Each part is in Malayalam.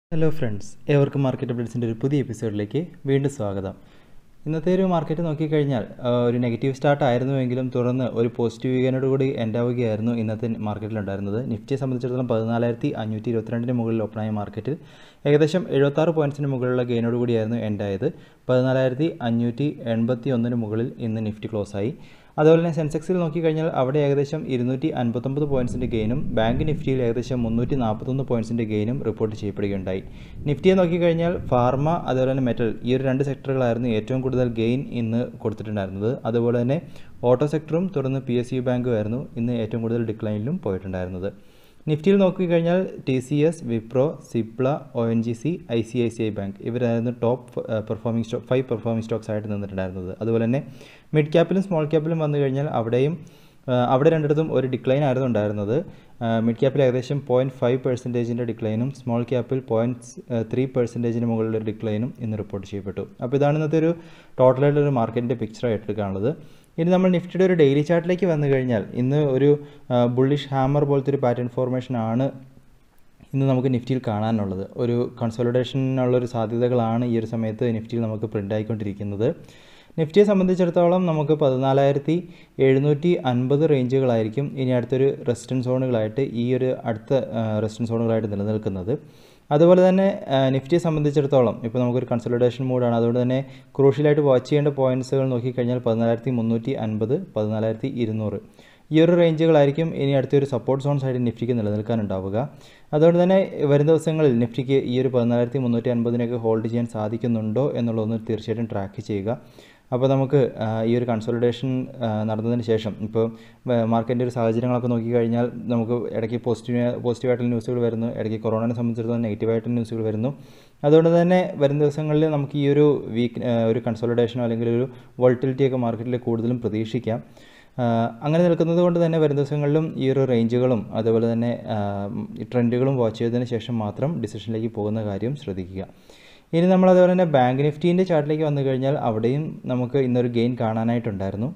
ഹലോ ഫ്രണ്ട്സ് ഏവർക്കും മാർക്കറ്റ് അപ്ഡേറ്റ്സിൻ്റെ ഒരു പുതിയ എപ്പിസോഡിലേക്ക് വീണ്ടും സ്വാഗതം ഇന്നത്തെ ഒരു മാർക്കറ്റ് നോക്കിക്കഴിഞ്ഞാൽ ആ, ഒരു നെഗറ്റീവ് സ്റ്റാർട്ട് ആയിരുന്നുവെങ്കിലും തുടർന്ന് ഒരു പോസിറ്റീവ് വീഗനോട് കൂടി എൻഡ് ആവുകയായിരുന്നു ഇന്നത്തെ മാർക്കറ്റിലുണ്ടായിരുന്നത് നിഫ്റ്റിയെ സംബന്ധിച്ചിടത്തോളം പതിനാലായിരത്തി അഞ്ഞൂറ്റി ഇരുപത്തിരണ്ടിന് മുകളിൽ ഓപ്പണായ മാർക്കറ്റിൽ ഏകദേശം എഴുപത്താറ് പോയിൻറ്റ്സിന് മുകളിലുള്ള ഗെയിനോട് കൂടിയായിരുന്നു എൻഡ് ആയത് പതിനാലായിരത്തി അഞ്ഞൂറ്റി എൺപത്തി ഒന്നിന് മുകളിൽ ഇന്ന് നിഫ്റ്റി ക്ലോസ് ആയി അതുപോലെ തന്നെ സെൻസെക്സിൽ നോക്കിക്കഴിഞ്ഞാൽ അവിടെ ഏകദേശം ഇരുന്നൂറ്റി അൻപത്തൊമ്പത് പോയിൻറ്റ്സിൻ്റെ ഗെയിനും ബാങ്ക് നിഫ്റ്റിയിൽ ഏകദേശം മുന്നൂറ്റി നാൽപ്പത്തൊന്ന് പോയിൻറ്റ്സിൻ്റെ ഗെയിനും റിപ്പോർട്ട് ചെയ്യപ്പെടുകയുണ്ടായി നിഫ്റ്റിയെ നോക്കിക്കഴിഞ്ഞാൽ ഫാർമ അതുപോലെ തന്നെ മെറ്റൽ ഈ ഒരു രണ്ട് സെക്ടറുകളായിരുന്നു ഏറ്റവും കൂടുതൽ ഗെയിൻ ഇന്ന് കൊടുത്തിട്ടുണ്ടായിരുന്നത് അതുപോലെ തന്നെ ഓട്ടോ സെക്ടറും തുടർന്ന് പി എസ് യു ബാങ്കും ആയിരുന്നു ഇന്ന് ഏറ്റവും കൂടുതൽ ഡിക്ലൈനിലും പോയിട്ടുണ്ടായിരുന്നത് നിഫ്റ്റിയിൽ നോക്കിക്കഴിഞ്ഞാൽ T C S Wipro Cipla O N G C I C I C I bank ഇവരായിരുന്നു top performing stock five performing stocks ആയിട്ട് നിന്നിട്ടുണ്ടായിരുന്നത് അതുപോലെ തന്നെ മിഡ് ക്യാപ്പിലും സ്മോൾ ക്യാപ്പിലും വന്നു കഴിഞ്ഞാൽ അവിടെയും ആ, അവിടെ രണ്ടിടത്തും ഒരു ഡിക്ലൈൻ ആയിരുന്നു ഉണ്ടായിരുന്നത് മിഡ് ക്യാപ്പിൽ ഏകദേശം പോയിൻറ്റ് ഫൈവ് പെർസെൻറ്റേജിൻ്റെ ഡിക്ലൈനും സ്മോൾ ക്യാപ്പിൽ പോയിൻറ്റ് ത്രീ പെർസെൻറ്റേജിന് മുകളിലൊരു ഡിക്ലൈനും ഇന്ന് റിപ്പോർട്ട് ചെയ്യപ്പെട്ടു അപ്പോൾ ഇതാണ് ഇന്നത്തെ ഒരു ടോട്ടലായിട്ടൊരു മാർക്കറ്റിൻ്റെ പിക്ചർ ആയിട്ട് എടുക്കാനുള്ളത് ഇനി നമ്മൾ നിഫ്റ്റിയുടെ ഒരു ഡെയിലി ചാർട്ടിലേക്ക് വന്നു കഴിഞ്ഞാൽ ഇന്ന് ഒരു ബുള്ളിഷ് ഹാമർ പോലത്തെ ഒരു പാറ്റേൺ ഫോർമേഷൻ ആണ് ഇന്ന് നമുക്ക് നിഫ്റ്റിയിൽ കാണാനുള്ളത് ഒരു കൺസോളിഡേഷനുള്ളൊരു സാധ്യതകളാണ് ഈ ഒരു സമയത്ത് നിഫ്റ്റിയിൽ നമുക്ക് പ്രിൻ്റ് ആയിക്കൊണ്ടിരിക്കുന്നത് നിഫ്റ്റിയെ സംബന്ധിച്ചിടത്തോളം നമുക്ക് പതിനാലായിരത്തി എഴുന്നൂറ്റി അൻപത് റേഞ്ചുകളായിരിക്കും ഇനി അടുത്തൊരു റെസിസ്റ്റൻസ് സോണുകളായിട്ട് ഈ ഒരു അടുത്ത റെസിസ്റ്റൻസ് സോണുകളായിട്ട് നിലനിൽക്കുന്നത് അതുപോലെ തന്നെ ആ, നിഫ്റ്റിയെ സംബന്ധിച്ചിടത്തോളം ഇപ്പോൾ നമുക്കൊരു കൺസോളിഡേഷൻ മൂഡാണ് അതുകൊണ്ട് തന്നെ ക്രൂഷ്യലായിട്ട് വാച്ച് ചെയ്യേണ്ട പോയിൻറ്റ്സുകൾ നോക്കിക്കഴിഞ്ഞാൽ പതിനാലായിരത്തി മുന്നൂറ്റി അൻപത് പതിനാലായിരത്തി ഇരുന്നൂറ് ഈ ഒരു റേഞ്ചുകളായിരിക്കും ഇനി അടുത്തൊരു സപ്പോർട്ട് സോൺസ് ആയിട്ട് നിഫ്റ്റിക്ക് നിലനിൽക്കാനുണ്ടാവുക അതുകൊണ്ട് തന്നെ വരും ദിവസങ്ങളിൽ നിഫ്റ്റിക്ക് ഈ ഒരു പതിനാലായിരത്തി മുന്നൂറ്റി അൻപതിനൊക്കെ ഹോൾഡ് ചെയ്യാൻ സാധിക്കുന്നുണ്ടോ എന്നുള്ളതൊന്ന് തീർച്ചയായിട്ടും ട്രാക്ക് ചെയ്യുക അപ്പോൾ നമുക്ക് ആ, ഈ ഒരു കൺസോളിഡേഷൻ നടന്നതിന് ശേഷം ഇപ്പോൾ മാർക്കറ്റിൻ്റെ ഒരു സാഹചര്യങ്ങളൊക്കെ നോക്കിക്കഴിഞ്ഞാൽ നമുക്ക് ഇടയ്ക്ക് പോസിറ്റീവ് പോസിറ്റീവായിട്ടുള്ള ന്യൂസുകൾ വരുന്നു ഇടയ്ക്ക് കൊറോണയെ സംബന്ധിച്ചിടത്തോളം നെഗറ്റീവായിട്ടുള്ള ന്യൂസുകൾ വരുന്നു അതുകൊണ്ട് തന്നെ വരും ദിവസങ്ങളിൽ നമുക്ക് ഈ ഒരു വീക്ക് ഒരു കൺസോളിഡേഷനോ അല്ലെങ്കിൽ ഒരു വോൾട്ടിലിറ്റിയൊക്കെ മാർക്കറ്റിൽ കൂടുതലും പ്രതീക്ഷിക്കാം ആഹ് അങ്ങനെ നിൽക്കുന്നത് കൊണ്ട് തന്നെ വരും ദിവസങ്ങളിലും ഈ ഒരു റേഞ്ചുകളും അതുപോലെ തന്നെ ആഹ് ഈ ട്രെൻഡുകളും വാച്ച് ചെയ്തതിന് ശേഷം മാത്രം ഡിസിഷനിലേക്ക് പോകുന്ന കാര്യം ശ്രദ്ധിക്കുക ഇനി നമ്മൾ അതുപോലെ തന്നെ ബാങ്ക് നിഫ്റ്റീൻ്റെ ചാർട്ടിലേക്ക് വന്നു കഴിഞ്ഞാൽ അവിടെയും നമുക്ക് ഇന്നൊരു ഗെയിൻ കാണാനായിട്ടുണ്ടായിരുന്നു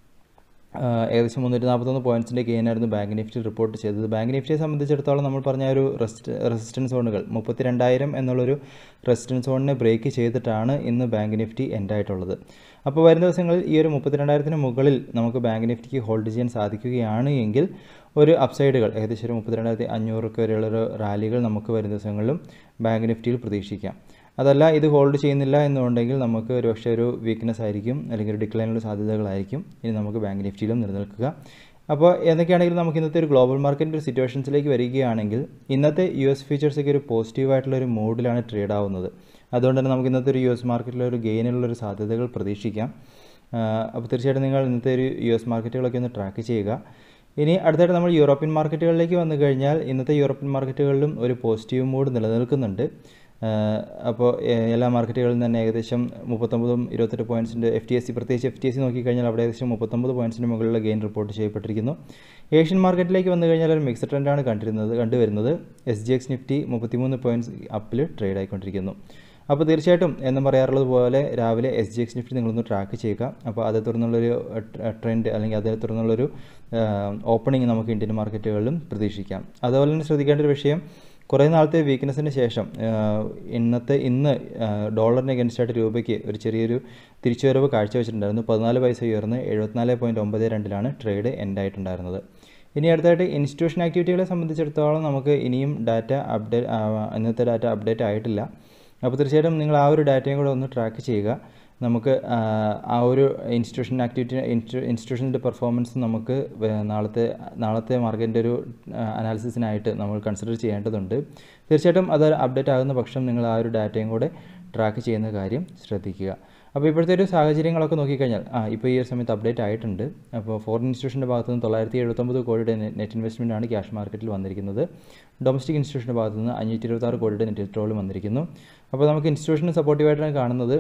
ആഹ് ഏകദേശം മുന്നൂറ്റി നാൽപ്പത്തൊന്ന് പോയിൻറ്റ്സിൻ്റെ ഗെയിൻ ആയിരുന്നു ബാങ്ക് നിഫ്റ്റി റിപ്പോർട്ട് ചെയ്തത് ബാങ്ക് നിഫ്റ്റിയെ സംബന്ധിച്ചിടത്തോളം നമ്മൾ പറഞ്ഞ ആ ഒരു റെസ്റ്റ് റെസിസ്റ്റൻസ് സോണുകൾ മുപ്പത്തി രണ്ടായിരം എന്നുള്ളൊരു റെസിസ്റ്റൻസ് സോണിനെ ബ്രേക്ക് ചെയ്തിട്ടാണ് ഇന്ന് ബാങ്ക് നിഫ്റ്റി എൻഡ് ആയിട്ടുള്ളത് അപ്പോൾ വരും ദിവസങ്ങളിൽ ഈ ഒരു മുപ്പത്തിരണ്ടായിരത്തിന് മുകളിൽ നമുക്ക് ബാങ്ക് നിഫ്റ്റിക്ക് ഹോൾഡ് ചെയ്യാൻ സാധിക്കുകയാണ് എങ്കിൽ ഒരു അപ്സൈഡുകൾ ഏകദേശം ഒരു മുപ്പത്തിരണ്ടായിരത്തി അഞ്ഞൂറൊക്കെ വരെയുള്ളൊരു റാലികൾ നമുക്ക് വരും ദിവസങ്ങളിലും ബാങ്ക് നിഫ്റ്റിയിൽ പ്രതീക്ഷിക്കാം അതല്ല ഇത് ഹോൾഡ് ചെയ്യുന്നില്ല എന്നുണ്ടെങ്കിൽ നമുക്ക് ഒരു പക്ഷേ ഒരു വീക്ക്നെസ് ആയിരിക്കും അല്ലെങ്കിൽ ഒരു ഡിക്ലൈനുള്ള സാധ്യതകളായിരിക്കും ഇനി നമുക്ക് ബാങ്ക് നിഫ്റ്റിയിലും നിലനിൽക്കുക അപ്പോൾ എന്തൊക്കെയാണെങ്കിലും നമുക്ക് ഇന്നത്തെ ഒരു ഗ്ലോബൽ മാർക്കറ്റിൻ്റെ ഒരു സിറ്റുവേഷൻസിലേക്ക് വരികയാണെങ്കിൽ ഇന്നത്തെ യു എസ് ഫീച്ചേഴ്സൊക്കെ ഒരു പോസിറ്റീവായിട്ടുള്ള ഒരു മൂഡിലാണ് ട്രേഡ് ആവുന്നത് അതുകൊണ്ട് തന്നെ നമുക്ക് ഇന്നത്തെ ഒരു യു എസ് മാർക്കറ്റിലെ ഒരു ഗെയിനിലുള്ളൊരു സാധ്യതകൾ പ്രതീക്ഷിക്കാം ആഹ് അപ്പോൾ തീർച്ചയായിട്ടും നിങ്ങൾ ഇന്നത്തെ ഒരു യു എസ് മാർക്കറ്റുകളൊക്കെ ഒന്ന് ട്രാക്ക് ചെയ്യുക ഇനി അടുത്തായിട്ട് നമ്മൾ യൂറോപ്യൻ മാർക്കറ്റുകളിലേക്ക് വന്നു കഴിഞ്ഞാൽ ഇന്നത്തെ യൂറോപ്യൻ മാർക്കറ്റുകളിലും ഒരു പോസിറ്റീവ് മൂഡ് നിലനിൽക്കുന്നുണ്ട് ആഹ് അപ്പോൾ എ- എല്ലാ മാർക്കറ്റുകളിലും തന്നെ ഏകദേശം മുപ്പത്തൊമ്പതും ഇരുപത്തെട്ട് പോയിൻറ്റ്സിൻ്റെ എഫ് ടി എസ് സി പ്രത്യേകിച്ച് എഫ് ടി എസ് സി നോക്കിക്കഴിഞ്ഞാൽ അവിടെ ഏകദേശം മുപ്പത്തൊമ്പത് പോയിൻറ്റ്സിന് മുകളിലുള്ള ഗെയിൻ റിപ്പോർട്ട് ചെയ്യപ്പെട്ടിരിക്കുന്നു ഏഷ്യൻ മാർക്കറ്റിലേക്ക് വന്നു കഴിഞ്ഞാൽ ഒരു മിക്സഡ് ട്രെൻഡാണ് കണ്ടിരുന്നത് കണ്ടുവരുന്നത് എസ് ജി എക്സ് നിഫ്റ്റി മുപ്പത്തിമൂന്ന് പോയിൻറ്റ്സ് അപ്പിൽ ട്രേഡ് ആയിക്കൊണ്ടിരിക്കുന്നു അപ്പോൾ തീർച്ചയായിട്ടും എന്നും പറയാറുള്ളത് പോലെ രാവിലെ എസ് ജി എക്സ് നിഫ്റ്റി നിങ്ങളൊന്ന് ട്രാക്ക് ചെയ്യുക അപ്പോൾ അതേ തുടർന്നുള്ളൊരു ട്രെൻഡ് അല്ലെങ്കിൽ അതേ തുടർന്നുള്ളൊരു ഓപ്പണിംഗ് നമുക്ക് ഇന്ത്യൻ മാർക്കറ്റുകളിലും പ്രതീക്ഷിക്കാം അതുപോലെ തന്നെ ശ്രദ്ധിക്കേണ്ട ഒരു വിഷയം കുറേ നാളത്തെ വീക്ക്നെസ്സിന് ശേഷം ആഹ് ഇന്നത്തെ ഇന്ന് ആഹ് ഡോളറിന് അഗൻസ്റ്റായിട്ട് രൂപയ്ക്ക് ഒരു ചെറിയൊരു തിരിച്ചുവരവ് കാഴ്ചവെച്ചിട്ടുണ്ടായിരുന്നു പതിനാല് പൈസ ഉയർന്ന് എഴുപത്തിനാല് പോയിൻറ്റ് ഒമ്പത് രണ്ടിലാണ് ട്രേഡ് എൻഡ് ആയിട്ടുണ്ടായിരുന്നത് ഇനി അടുത്തായിട്ട് ഇൻസ്റ്റിറ്റ്യൂഷൻ ആക്ടിവിറ്റികളെ സംബന്ധിച്ചിടത്തോളം നമുക്ക് ഇനിയും ഡാറ്റ അപ്ഡേറ്റ് ഇന്നത്തെ ഡാറ്റ അപ്ഡേറ്റ് ആയിട്ടില്ല അപ്പോൾ തീർച്ചയായിട്ടും നിങ്ങൾ ആ ഒരു ഡാറ്റയും കൂടെ ഒന്ന് ട്രാക്ക് ചെയ്യുക നമുക്ക് ആ, ആ ഒരു ഇൻസ്റ്റിറ്റ്യൂഷൻ ആക്ടിവിറ്റി ഇൻസ്റ്റിറ്റ്യൂഷൻ്റെ പെർഫോമൻസ് നമുക്ക് വേ- നാളത്തെ നാളത്തെ മാർക്കറ്റിൻ്റെ ഒരു അനാലിസിസിനായിട്ട് നമ്മൾ കൺസിഡർ ചെയ്യേണ്ടതുണ്ട് തീർച്ചയായിട്ടും അത് അപ്ഡേറ്റ് ആകുന്ന പക്ഷം നിങ്ങൾ ആ ഒരു ഡാറ്റയും കൂടെ ട്രാക്ക് ചെയ്യുന്ന കാര്യം ശ്രദ്ധിക്കുക അപ്പോൾ ഇപ്പോഴത്തെ ഒരു സാഹചര്യങ്ങളൊക്കെ നോക്കിക്കഴിഞ്ഞാൽ ആ ഇപ്പോൾ ഈ ഒരു സമയത്ത് അപ്ഡേറ്റ് ആയിട്ടുണ്ട് അപ്പോൾ ഫോറിൻ ഇൻസ്റ്റിറ്റ്യൂഷൻ്റെ ഭാഗത്ത് നിന്ന് തൊള്ളായിരത്തി എഴുപത്തൊമ്പത് കോടിയുടെ നെറ്റ് ഇൻവെസ്റ്റ്മെൻ്റ് ആണ് ക്യാഷ് മാർക്കറ്റിൽ വന്നിരിക്കുന്നത് ഡൊമസ്റ്റിക് ഇൻസ്റ്റിറ്റ്യൂഷൻ്റെ ഭാഗത്ത് നിന്ന് അഞ്ഞൂറ്റി ഇരുപത്താറ് കോടിയുടെ നെറ്റ് വിത്ഡ്രോളും വന്നിരിക്കുന്നു അപ്പോൾ നമുക്ക് ഇൻസ്റ്റിറ്റ്യൂഷന് സപ്പോർട്ടീവായിട്ടാണ് കാണുന്നത്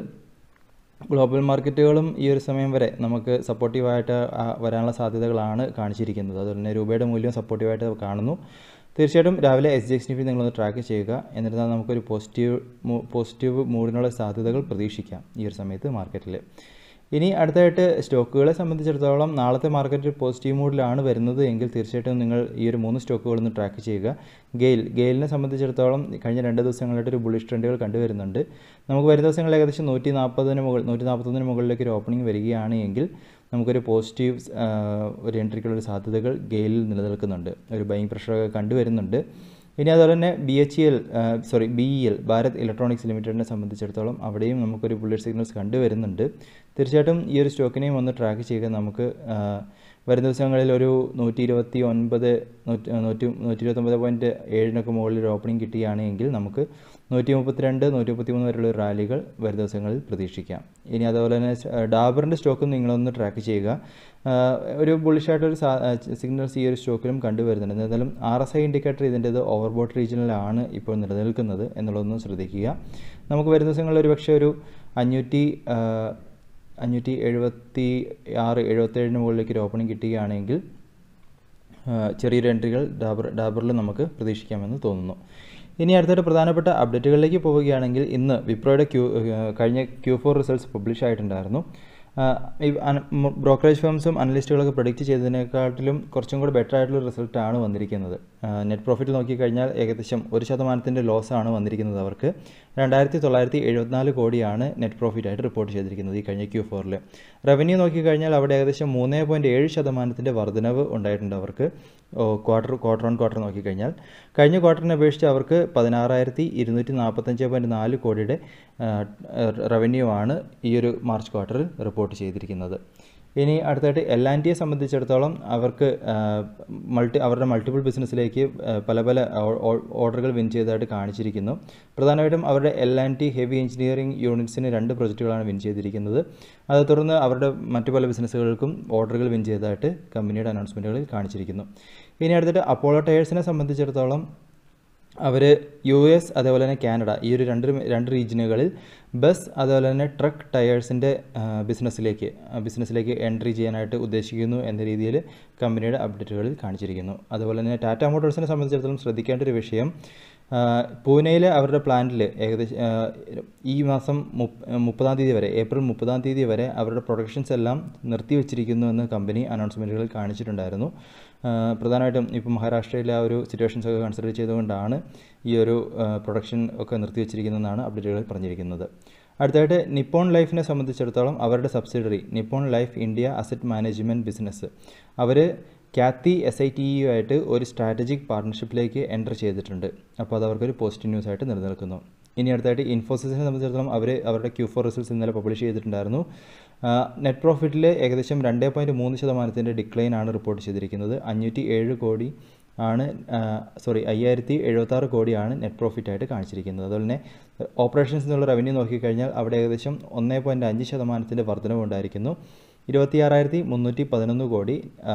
ഗ്ലോബൽ മാർക്കറ്റുകളും ഈ ഒരു സമയം വരെ നമുക്ക് സപ്പോർട്ടീവായിട്ട് ആ, വരാനുള്ള സാധ്യതകളാണ് കാണിച്ചിരിക്കുന്നത് അതുപോലെ തന്നെ രൂപയുടെ മൂല്യം സപ്പോർട്ടീവായിട്ട് കാണുന്നു തീർച്ചയായിട്ടും രാവിലെ എസ് ജി എക്സ് നിഫ്റ്റി നിങ്ങളൊന്ന് ട്രാക്ക് ചെയ്യുക എന്നിരുന്നാൽ നമുക്കൊരു പോസിറ്റീവ് പോസിറ്റീവ് മൂഡിനുള്ള സാധ്യതകൾ പ്രതീക്ഷിക്കാം ഈ ഒരു സമയത്ത് മാർക്കറ്റിൽ ഇനി അടുത്തായിട്ട് സ്റ്റോക്കുകളെ സംബന്ധിച്ചിടത്തോളം നാളത്തെ മാർക്കറ്റ് പോസിറ്റീവ് മൂഡിലാണ് വരുന്നത് എങ്കിൽ തീർച്ചയായിട്ടും നിങ്ങൾ ഈ ഒരു മൂന്ന് സ്റ്റോക്കുകളൊന്ന് ട്രാക്ക് ചെയ്യുക ഗെയിൽ ഗെയിലിനെ സംബന്ധിച്ചിടത്തോളം കഴിഞ്ഞ രണ്ട് ദിവസങ്ങളായിട്ട് ഒരു ബുള്ളിഷ് ട്രെൻഡുകൾ കണ്ടുവരുന്നുണ്ട് നമുക്ക് വരുന്ന ദിവസങ്ങളിൽ ഏകദേശം നൂറ്റി നാൽപ്പതിന് മുകളിൽ നൂറ്റി നാൽപ്പത്തൊന്നിന് മുകളിലേക്ക് ഒരു ഓപ്പണിംഗ് വരികയാണ് എങ്കിൽ നമുക്കൊരു പോസിറ്റീവ് ഒരു എൻട്രിക്കുള്ള സാധ്യതകൾ ഗെയിലിൽ നിലനിൽക്കുന്നുണ്ട് ഒരു ബൈങ് പ്രഷറൊക്കെ കണ്ടുവരുന്നുണ്ട് ഇനി അതുപോലെ തന്നെ B H E L sorry B E L Bharat electronics ലിമിറ്റഡിനെ സംബന്ധിച്ചിടത്തോളം അവിടെയും നമുക്കൊരു ബുള്ളറ്റ് സിഗ്നൽസ് കണ്ടുവരുന്നുണ്ട് തീർച്ചയായിട്ടും ഈ ഒരു സ്റ്റോക്കിനെയും ഒന്ന് ട്രാക്ക് ചെയ്യുക നമുക്ക് വരും ദിവസങ്ങളിൽ ഒരു നൂറ്റി ഇരുപത്തി ഒൻപത് നൂറ്റി നൂറ്റി നൂറ്റി ഇരുപത്തൊമ്പത് പോയിൻറ്റ് ഏഴിനൊക്കെ മുകളിൽ ഒരു ഓപ്പണിംഗ് കിട്ടുകയാണെങ്കിൽ നമുക്ക് നൂറ്റി മുപ്പത്തിരണ്ട് നൂറ്റി മുപ്പത്തി മൂന്ന് വരെയുള്ള റാലികൾ വരും ദിവസങ്ങളിൽ പ്രതീക്ഷിക്കാം ഇനി അതുപോലെ തന്നെ ഡാബറിൻ്റെ സ്റ്റോക്കും നിങ്ങളൊന്ന് ട്രാക്ക് ചെയ്യുക ഒരു ബുള്ളിഷായിട്ടൊരു സിഗ്നൽസ് ഈ ഒരു സ്റ്റോക്കിലും കണ്ടുവരുന്നുണ്ട് എന്തായാലും ആർ എസ് ഐ ഇൻഡിക്കേറ്റർ ഇതിൻ്റേത് ഓവർബോട്ട് റീജിയനിലാണ് ഇപ്പോൾ നിലനിൽക്കുന്നത് എന്നുള്ളതൊന്നും ശ്രദ്ധിക്കുക നമുക്ക് വരുന്ന ദിവസങ്ങളിൽ ഒരു പക്ഷേ ഒരു അഞ്ഞൂറ്റി അഞ്ഞൂറ്റി എഴുപത്തി ആറ് എഴുപത്തേഴിന് മുകളിലേക്ക് ഒരു ഓപ്പണിംഗ് കിട്ടുകയാണെങ്കിൽ ചെറിയൊരു എൻട്രികൾ ഡാബർ ഡാബറിൽ നമുക്ക് പ്രതീക്ഷിക്കാമെന്ന് തോന്നുന്നു ഇനി അടുത്തായിട്ട് പ്രധാനപ്പെട്ട അപ്ഡേറ്റുകളിലേക്ക് പോവുകയാണെങ്കിൽ ഇന്ന് വിപ്രോയുടെ ക്യൂ കഴിഞ്ഞ ക്യൂ ഫോർ റിസൾട്ട്സ് പബ്ലിഷ് ആയിട്ടുണ്ടായിരുന്നു ബ്രോക്കറേജ് ഫേംസും അനലിസ്റ്റുകളൊക്കെ പ്രൊഡിക്റ്റ് ചെയ്തതിനെക്കാട്ടിലും കുറച്ചും കൂടി ബെറ്റർ ആയിട്ടുള്ള റിസൾട്ടാണ് വന്നിരിക്കുന്നത് നെറ്റ് പ്രോഫിറ്റ് നോക്കിക്കഴിഞ്ഞാൽ ഏകദേശം ഒരു ശതമാനത്തിൻ്റെ ലോസ് ആണ് വന്നിരിക്കുന്നത് അവർക്ക് രണ്ടായിരത്തി തൊള്ളായിരത്തി എഴുപത്തിനാല് കോടിയാണ് നെറ്റ് പ്രോഫിറ്റ് ആയിട്ട് റിപ്പോർട്ട് ചെയ്തിരിക്കുന്നത് ഈ കഴിഞ്ഞ ക്യൂ ഫോറിൽ റവന്യൂ നോക്കിക്കഴിഞ്ഞാൽ അവിടെ ഏകദേശം മൂന്ന് പോയിൻറ്റ് ഏഴ് ശതമാനത്തിൻ്റെ വർധനവ് ഉണ്ടായിട്ടുണ്ട് അവർക്ക് ക്വാർട്ടർ ക്വാർട്ടർ ഓൺ ക്വാർട്ടർ നോക്കിക്കഴിഞ്ഞാൽ കഴിഞ്ഞ ക്വാർട്ടറിനെ അപേക്ഷിച്ച് അവർക്ക് പതിനാറായിരത്തി ഇരുന്നൂറ്റി നാൽപ്പത്തഞ്ച് പോയിൻറ്റ് നാല് കോടിയുടെ റവന്യൂ ആണ് ഈ ഒരു മാർച്ച് ക്വാർട്ടറിൽ റിപ്പോർട്ട് ചെയ്തിരിക്കുന്നത് ഇനി അടുത്തായിട്ട് എൽ ആൻഡ് ടിയെ സംബന്ധിച്ചിടത്തോളം അവർക്ക് മൾട്ടി അവരുടെ മൾട്ടിപ്പിൾ ബിസിനസ്സിലേക്ക് പല പല ഓർഡറുകൾ വിൻ ചെയ്തതായിട്ട് കാണിച്ചിരിക്കുന്നു പ്രധാനമായിട്ടും അവരുടെ L and T heavy engineering യൂണിറ്റ്സിന് രണ്ട് പ്രൊജക്റ്റുകളാണ് വിൻ ചെയ്തിരിക്കുന്നത് അത് തുടർന്ന് അവരുടെ മറ്റു പല ബിസിനസ്സുകൾക്കും ഓർഡറുകൾ വിൻ ചെയ്തതായിട്ട് കമ്പനിയുടെ അനൗൺസ്മെൻറ്റുകളിൽ കാണിച്ചിരിക്കുന്നു ഇനി അടുത്തിട്ട് അപ്പോളോ ടയേഴ്സിനെ സംബന്ധിച്ചിടത്തോളം അവർ യു എസ് അതേപോലെ തന്നെ കാനഡ ഈ ഒരു രണ്ട് രണ്ട് റീജിയനുകളിൽ ബസ് അതുപോലെ തന്നെ ട്രക്ക് ടയേഴ്സിൻ്റെ ബിസിനസ്സിലേക്ക് ബിസിനസ്സിലേക്ക് എൻട്രി ചെയ്യാനായിട്ട് ഉദ്ദേശിക്കുന്നു എന്ന രീതിയിൽ കമ്പനിയുടെ അപ്ഡേറ്റുകളിൽ കാണിച്ചിരിക്കുന്നു അതുപോലെ തന്നെ ടാറ്റ മോട്ടോഴ്സിനെ സംബന്ധിച്ചിടത്തോളം ശ്രദ്ധിക്കേണ്ട ഒരു വിഷയം പൂനെയിലെ അവരുടെ പ്ലാന്റിൽ ഏകദേശം ഈ മാസം മുപ്പതാം തീയതി വരെ ഏപ്രിൽ മുപ്പതാം തീയതി വരെ അവരുടെ പ്രൊഡക്ഷൻസ് എല്ലാം നിർത്തിവെച്ചിരിക്കുന്നു എന്ന് കമ്പനി അനൗൺസ്മെൻറ്റുകളിൽ കാണിച്ചിട്ടുണ്ടായിരുന്നു പ്രധാനമായിട്ടും ഇപ്പോൾ മഹാരാഷ്ട്രയിലെ ആ ഒരു സിറ്റുവേഷൻസ് ഒക്കെ കൺസിഡർ ചെയ്തുകൊണ്ടാണ് ഈ ഒരു പ്രൊഡക്ഷൻ ഒക്കെ നിർത്തിവെച്ചിരിക്കുന്നതെന്നാണ് അപ്ഡേറ്റുകളിൽ പറഞ്ഞിരിക്കുന്നത് അടുത്തായിട്ട് നിപ്പോൺ ലൈഫിനെ സംബന്ധിച്ചിടത്തോളം അവരുടെ സബ്സിഡറി Nippon life India asset management business അവർ കാത്തി എസ് ഐ ടി ആയിട്ട് ഒരു സ്ട്രാറ്റജിക് പാർട്ണർഷിപ്പിലേക്ക് എൻ്റർ ചെയ്തിട്ടുണ്ട് അപ്പോൾ അത് അവർക്കൊരു പോസിറ്റീവ് ന്യൂസ് ആയിട്ട് നിലനിൽക്കുന്നു ഇനി അടുത്തായിട്ട് ഇൻഫോസിസിനെ സംബന്ധിച്ചിടത്തോളം അവർ അവരുടെ ക്യൂ ഫോർ റിസൾട്ട്സ് ഇന്നലെ പബ്ലിഷ് ചെയ്തിട്ടുണ്ടായിരുന്നു നെറ്റ് പ്രോഫിറ്റിൽ ഏകദേശം രണ്ട് പോയിൻറ്റ് മൂന്ന് ശതമാനത്തിൻ്റെ ഡിക്ലൈൻ ആണ് റിപ്പോർട്ട് ചെയ്തിരിക്കുന്നത് അഞ്ഞൂറ്റി ഏഴ് കോടി ആണ് സോറി അയ്യായിരത്തി എഴുപത്താറ് കോടിയാണ് നെറ്റ് പ്രോഫിറ്റ് ആയിട്ട് കാണിച്ചിരിക്കുന്നത് അതുപോലെ തന്നെ ഓപ്പറേഷൻസ് എന്നുള്ള റവന്യൂ നോക്കിക്കഴിഞ്ഞാൽ അവിടെ ഏകദേശം ഒന്നേ പോയിൻറ്റ് അഞ്ച് ശതമാനത്തിൻ്റെ വർധനവ് ഉണ്ടായിരിക്കുന്നു ഇരുപത്തിയാറായിരത്തി മുന്നൂറ്റി പതിനൊന്ന് കോടി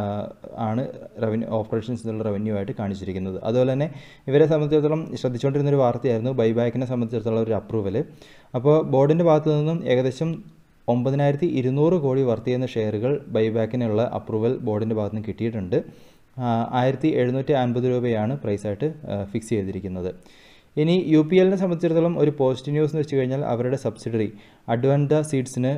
ആണ് റവന്യൂ ഓപ്പറേഷൻസ് എന്നുള്ള റവന്യൂ ആയിട്ട് കാണിച്ചിരിക്കുന്നത് അതുപോലെ തന്നെ ഇവരെ സംബന്ധിച്ചിടത്തോളം ശ്രദ്ധിച്ചുകൊണ്ടിരുന്ന ഒരു വാർത്തയായിരുന്നു ബൈബാക്കിനെ സംബന്ധിച്ചിടത്തോളം ഒരു അപ്രൂവൽ അപ്പോൾ ബോർഡിൻ്റെ ഭാഗത്തു നിന്നും ഏകദേശം ഒമ്പതിനായിരത്തി ഇരുന്നൂറ് കോടി വർത്ത് ചെയ്യുന്ന ഷെയറുകൾ ബൈബാക്കിനുള്ള അപ്രൂവൽ ബോർഡിൻ്റെ ഭാഗത്ത് നിന്ന് കിട്ടിയിട്ടുണ്ട് ആയിരത്തി എഴുന്നൂറ്റി അൻപത് രൂപയാണ് പ്രൈസായിട്ട് ഫിക്സ് ചെയ്തിരിക്കുന്നത് ഇനി യു പി എല്ലിനെ സംബന്ധിച്ചിടത്തോളം ഒരു പോസിറ്റീവ് ന്യൂസ് എന്ന് വെച്ച് കഴിഞ്ഞാൽ അവരുടെ സബ്സിഡറി അഡ്വാൻറ്റ സീഡ്സിന്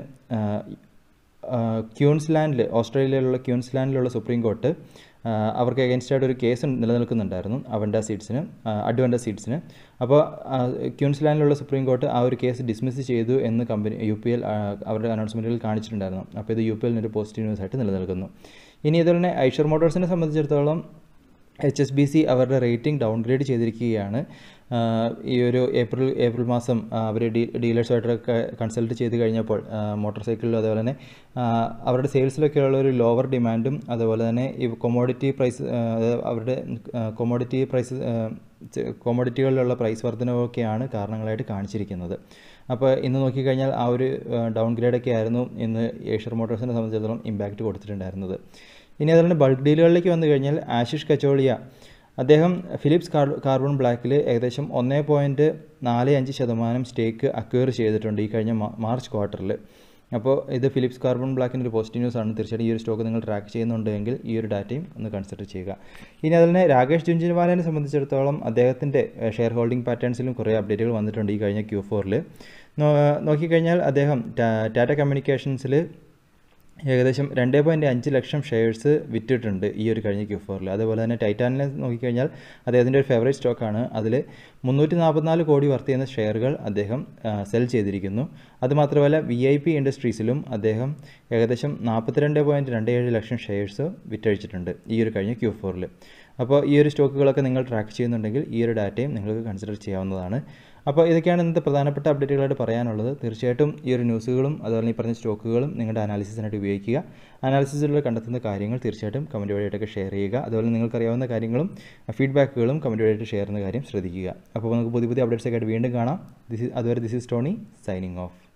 ക്യൂൻസ്ലാൻഡിൽ ഓസ്ട്രേലിയയിലുള്ള ക്യൂൻസ്ലാൻഡിലുള്ള സുപ്രീം കോർട്ട് അവർക്ക് അഗേൻസ്റ്റ് ആയിട്ട് ഒരു കേസ് നിലനിൽക്കുന്നുണ്ടായിരുന്നു അവൻഡ സീഡ്സിന് അഡ്വൻഡ സീഡ്സിന് അപ്പോൾ ക്യൂൻസ്ലാൻഡിലുള്ള സുപ്രീം കോർട്ട് ആ ഒരു കേസ് ഡിസ്മിസ് ചെയ്തു എന്ന് കമ്പനി യു പി എൽ അവരുടെ അനൗൺസ്മെൻറ്റുകൾ കാണിച്ചിട്ടുണ്ടായിരുന്നു അപ്പോൾ ഇത് യു പി എല്ലിനൊരു പോസിറ്റീവ് ന്യൂസ് ആയിട്ട് നിലനിൽക്കുന്നു ഇനി അതുപോലെ തന്നെ ഐഷർ മോട്ടോഴ്സിനെ സംബന്ധിച്ചിടത്തോളം എച്ച് എസ് ബി സി അവരുടെ റേറ്റിംഗ് ഡൗൺഗ്രേഡ് ചെയ്തിരിക്കുകയാണ് ഈ ഒരു ഏപ്രിൽ ഏപ്രിൽ മാസം അവർ ഡീ ഡീലേഴ്സുമായിട്ടൊക്കെ കൺസൾട്ട് ചെയ്ത് കഴിഞ്ഞപ്പോൾ മോട്ടോർ സൈക്കിളിലും അതുപോലെ തന്നെ അവരുടെ സെയിൽസിലൊക്കെയുള്ള ഒരു ലോവർ ഡിമാൻഡും അതുപോലെ തന്നെ ഈ കൊമോഡിറ്റി പ്രൈസ് അവരുടെ കൊമോഡിറ്റി പ്രൈസ് കൊമോഡിറ്റികളിലുള്ള പ്രൈസ് വർധനവൊക്കെയാണ് കാരണങ്ങളായിട്ട് കാണിച്ചിരിക്കുന്നത് അപ്പോൾ ഇന്ന് നോക്കിക്കഴിഞ്ഞാൽ ആ ഒരു ഡൗൺ ഗ്രേഡൊക്കെ ആയിരുന്നു ഇന്ന് ഏഷ്യർ മോട്ടോഴ്സിനെ സംബന്ധിച്ചിടത്തോളം ഇമ്പാക്റ്റ് കൊടുത്തിട്ടുണ്ടായിരുന്നത് ഇനി അതുപോലെ ബൾക്ക് ഡീലുകളിലേക്ക് വന്നു കഴിഞ്ഞാൽ ആശിഷ് കച്ചോളിയ അദ്ദേഹം ഫിലിപ്സ് കാർ കാർബൺ ബ്ലാക്കിൽ ഏകദേശം ഒന്നേ പോയിൻറ്റ് നാല് അഞ്ച് ശതമാനം സ്റ്റേക്ക് അക്വയർ ചെയ്തിട്ടുണ്ട് ഈ കഴിഞ്ഞ മാർച്ച് ക്വാർട്ടറിൽ അപ്പോൾ ഇത് ഫിലിപ്സ് കാർബൺ ബ്ലാക്കിൻ്റെ ഒരു പോസിറ്റീവ് ന്യൂസ് ആണ് തീർച്ചയായിട്ടും ഈ ഒരു സ്റ്റോക്ക് നിങ്ങൾ ട്രാക്ക് ചെയ്യുന്നുണ്ടെങ്കിൽ ഈ ഒരു ഡാറ്റയും ഒന്ന് കൺസിഡർ ചെയ്യുക ഇനി അതിൽ തന്നെ രാകേഷ് ജുഞ്ചിൻവാലിനെ സംബന്ധിച്ചിടത്തോളം അദ്ദേഹത്തിൻ്റെ ഷെയർ ഹോൾഡിംഗ് പാറ്റേൺസിലും കുറേ അപ്ഡേറ്റുകൾ വന്നിട്ടുണ്ട് ഈ കഴിഞ്ഞ ക്യൂ ഫോറിൽ നോക്കിക്കഴിഞ്ഞാൽ അദ്ദേഹം ടാറ്റ കമ്മ്യൂണിക്കേഷൻസിൽ ഏകദേശം രണ്ട് പോയിൻറ്റ് അഞ്ച് ലക്ഷം ഷെയർസ് വിറ്റിട്ടുണ്ട് ഈ ഒരു കഴിഞ്ഞ ക്യൂ ഫോറിൽ അതുപോലെ തന്നെ ടൈറ്റാനിനെ നോക്കിക്കഴിഞ്ഞാൽ അദ്ദേഹത്തിൻ്റെ ഒരു ഫേവറേറ്റ് സ്റ്റോക്കാണ് അതിൽ മുന്നൂറ്റി നാൽപ്പത്തിനാല് കോടി വർത്ത് ചെയ്യുന്ന ഷെയറുകൾ അദ്ദേഹം സെൽ ചെയ്തിരിക്കുന്നു അതുമാത്രമല്ല വി ഐ പി ഇൻഡസ്ട്രീസിലും അദ്ദേഹം ഏകദേശം നാൽപ്പത്തിരണ്ട് പോയിൻറ്റ് രണ്ട് ഏഴ് ലക്ഷം ഷെയർസ് വിറ്റഴിച്ചിട്ടുണ്ട് ഈ ഒരു കഴിഞ്ഞ ക്യൂ ഫോറിൽ അപ്പോൾ ഈ ഒരു സ്റ്റോക്കുകളൊക്കെ നിങ്ങൾ ട്രാക്ക് ചെയ്യുന്നുണ്ടെങ്കിൽ ഈ ഒരു ഡാറ്റയും നിങ്ങൾക്ക് കൺസിഡർ ചെയ്യാവുന്നതാണ് അപ്പോൾ ഇതൊക്കെയാണ് ഇന്നത്തെ പ്രധാനപ്പെട്ട അപ്ഡേറ്റുകളായിട്ട് പറയാനുള്ളത് തീർച്ചയായിട്ടും ഈ ഒരു ന്യൂസുകളും അതുപോലെ ഈ പറഞ്ഞ സ്റ്റോക്കുകളും നിങ്ങളുടെ അനാലിസിസിനായിട്ട് ഉപയോഗിക്കുക അനാലിസിസിലൂടെ കണ്ടെത്തുന്ന കാര്യങ്ങൾ തീർച്ചയായിട്ടും കമൻറ്റ് വഴിയായിട്ടൊക്കെ ഷെയർ ചെയ്യുക അതുപോലെ നിങ്ങൾക്കറിയാവുന്ന കാര്യങ്ങളും ഫീഡ്ബാക്കുകളും കമൻറ്റ് വഴിയായിട്ട് ഷെയർ ചെയ്യുന്ന കാര്യം ശ്രദ്ധിക്കുക അപ്പോൾ നമുക്ക് പുതിയ പുതിയ അപ്ഡേറ്റ്സ് ഒക്കെ ആയിട്ട് വീണ്ടും കാണാം ദിസ് അതുവരെ this is Tony signing of